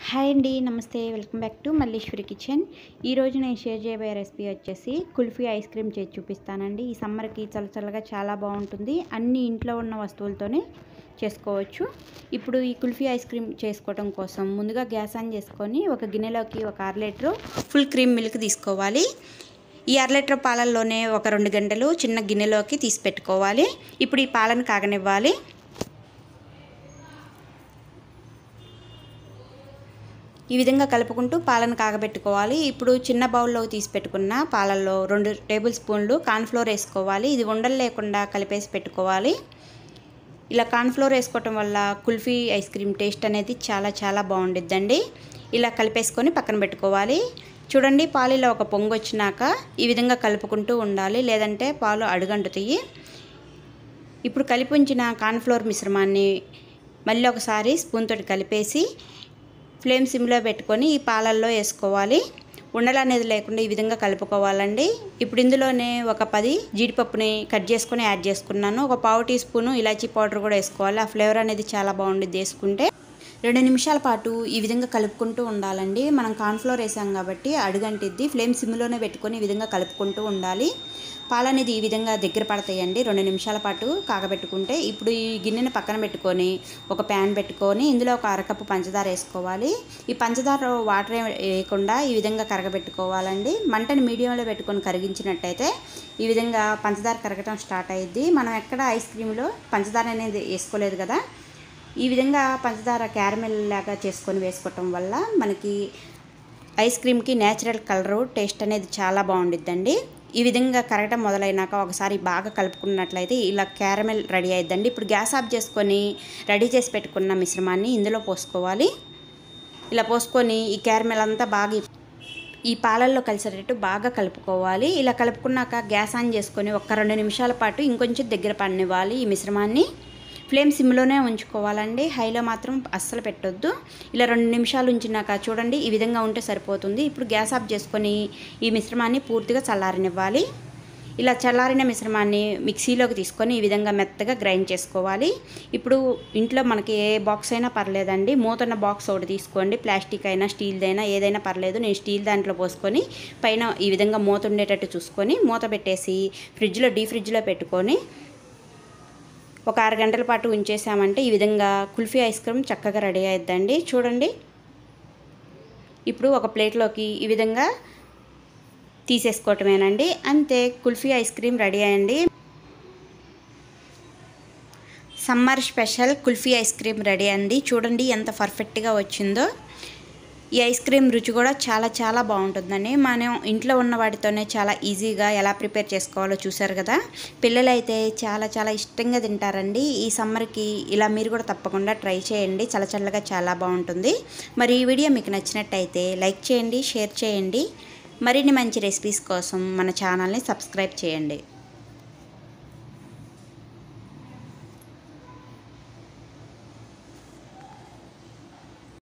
hi అండి నమస్తే welcome back to Malleswari kitchen ఈరోజు నేను షేర్ చేయబోయే రెసిపీ వచ్చేసి కుల్ఫీ ఐస్ క్రీమ్ చేసి చూపిస్తానండి ఈ సమ్మర్కి చల్ల చల్లగా చాలా బాగుంటుంది అన్ని ఇంట్లో ఉన్న వస్తువులతోనే చేసుకోవచ్చు ఇప్పుడు ఈ కుల్ఫీ ఐస్ క్రీమ్ చేసుకోవడం కోసం ముందుగా గ్యాస్ ఆన్ చేసుకొని ఒక గిన్నెలోకి ఒక అర లీటరు ఫుల్ క్రీమ్ మిల్క్ తీసుకోవాలి ఈ అర లీటర్ పాలల్లోనే ఒక రెండు గంటలు చిన్న గిన్నెలోకి తీసి పెట్టుకోవాలి ఇప్పుడు ఈ పాలను కాగనివ్వాలి ఈ విధంగా కలుపుకుంటూ పాలను కాగబెట్టుకోవాలి ఇప్పుడు చిన్న బౌల్లో తీసి పెట్టుకున్న పాలల్లో రెండు టేబుల్ స్పూన్లు కార్న్ఫ్లోర్ వేసుకోవాలి ఇది ఉండలు లేకుండా కలిపేసి పెట్టుకోవాలి ఇలా కార్న్ఫ్లోర్ వేసుకోవటం వల్ల కుల్ఫీ ఐస్ క్రీమ్ టేస్ట్ అనేది చాలా చాలా బాగుండిద్దండి ఇలా కలిపేసుకొని పక్కన పెట్టుకోవాలి చూడండి పాలు ఇలా ఒక పొంగు వచ్చినాక ఈ విధంగా కలుపుకుంటూ ఉండాలి లేదంటే పాలు అడుగంటుతాయి ఇప్పుడు కలిపి ఉంచిన కార్న్ఫ్లోర్ మిశ్రమాన్ని మళ్ళీ ఒకసారి స్పూన్ తోటి కలిపేసి ఫ్లేమ్ సిమ్లో పెట్టుకొని ఈ పాలల్లో వేసుకోవాలి ఉండలు అనేది లేకుండా ఈ విధంగా కలుపుకోవాలండి ఇప్పుడు ఇందులోనే ఒక పది జీడిపప్పుని కట్ చేసుకొని యాడ్ చేసుకున్నాను ఒక పావు టీ స్పూను ఇలాచీ పౌడర్ కూడా వేసుకోవాలి ఆ ఫ్లేవర్ అనేది చాలా బాగుంటుంది వేసుకుంటే రెండు నిమిషాల పాటు ఈ విధంగా కలుపుకుంటూ ఉండాలండి మనం కార్న్ఫ్లోర్ వేసాం కాబట్టి అడుగంటిద్ది ఫ్లేమ్ సిమ్లోనే పెట్టుకొని ఈ విధంగా కలుపుకుంటూ ఉండాలి పాలు అనేది ఈ విధంగా దగ్గర పడతాయండి రెండు నిమిషాల పాటు కాగబెట్టుకుంటే ఇప్పుడు ఈ గిన్నెని పక్కన పెట్టుకొని ఒక ప్యాన్ పెట్టుకొని ఇందులో ఒక అరకప్పు పంచదార వేసుకోవాలి ఈ పంచదార వాటర్ వేయకుండా ఈ విధంగా కరగబెట్టుకోవాలండి మంటని మీడియంలో పెట్టుకొని కరిగించినట్టయితే ఈ విధంగా పంచదార కరగటం స్టార్ట్ అయ్యిద్ది మనం ఎక్కడ ఐస్ క్రీమ్లో పంచదార అనేది వేసుకోలేదు కదా ఈ విధంగా పంచదార క్యారమెల్ లాగా చేసుకొని వేసుకోవటం వల్ల మనకి ఐస్ క్రీమ్కి నేచురల్ కలరు టేస్ట్ అనేది చాలా బాగుండిద్దండి ఈ విధంగా కరగటం మొదలైనాక ఒకసారి బాగా కలుపుకున్నట్లయితే ఇలా క్యారమెల్ రెడీ అయిద్దండి ఇప్పుడు గ్యాస్ ఆఫ్ చేసుకొని రెడీ చేసి పెట్టుకున్న మిశ్రమాన్ని ఇందులో పోసుకోవాలి ఇలా పోసుకొని ఈ క్యారమెల్ అంతా బాగా ఈ పాలల్లో కలిసేటట్టు బాగా కలుపుకోవాలి ఇలా కలుపుకున్నాక గ్యాస్ ఆన్ చేసుకొని ఒక రెండు నిమిషాల పాటు ఇంకొంచెం దగ్గర పడినివ్వాలి ఈ మిశ్రమాన్ని ఫ్లేమ్ సిమ్లోనే ఉంచుకోవాలండి హైలో మాత్రం అస్సలు పెట్టొద్దు ఇలా రెండు నిమిషాలు ఉంచినాక చూడండి ఈ విధంగా ఉంటే సరిపోతుంది ఇప్పుడు గ్యాస్ ఆఫ్ చేసుకొని ఈ మిశ్రమాన్ని పూర్తిగా చల్లారనివ్వాలి ఇలా చల్లారిన మిశ్రమాన్ని మిక్సీలోకి తీసుకొని ఈ విధంగా మెత్తగా గ్రైండ్ చేసుకోవాలి ఇప్పుడు ఇంట్లో మనకి ఏ బాక్స్ అయినా పర్లేదండి మూతన్న బాక్స్ ఒకటి తీసుకోండి ప్లాస్టిక్ అయినా స్టీల్దైనా ఏదైనా పర్లేదు నేను స్టీల్ దాంట్లో పోసుకొని పైన ఈ విధంగా మూత ఉండేటట్టు చూసుకొని మూత పెట్టేసి ఫ్రిడ్జ్లో డీ ఫ్రిడ్జ్లో పెట్టుకొని ఒక ఆరు గంటల పాటు ఉంచేసామంటే ఈ విధంగా కుల్ఫీ ఐస్ క్రీమ్ చక్కగా రెడీ అయిద్దండి చూడండి ఇప్పుడు ఒక ప్లేట్లోకి ఈ విధంగా తీసేసుకోవటమేనండి అంతే కుల్ఫీ ఐస్ క్రీమ్ రెడీ అయ్యండి summer special kulfi ice cream ready అండి చూడండి ఎంత పర్ఫెక్ట్గా వచ్చిందో ఈ ఐస్ క్రీమ్ రుచి కూడా చాలా చాలా బాగుంటుందండి మనం ఇంట్లో ఉన్న వాటితోనే చాలా ఈజీగా ఎలా ప్రిపేర్ చేసుకోవాలో చూసారు కదా పిల్లలైతే చాలా చాలా ఇష్టంగా తింటారండి ఈ సమ్మర్కి ఇలా మీరు కూడా తప్పకుండా ట్రై చేయండి చల్లచల్లగా చాలా బాగుంటుంది మరి ఈ వీడియో మీకు నచ్చినట్టయితే లైక్ చేయండి షేర్ చేయండి మరిన్ని మంచి రెసిపీస్ కోసం మన ఛానల్ని సబ్స్క్రైబ్ చేయండి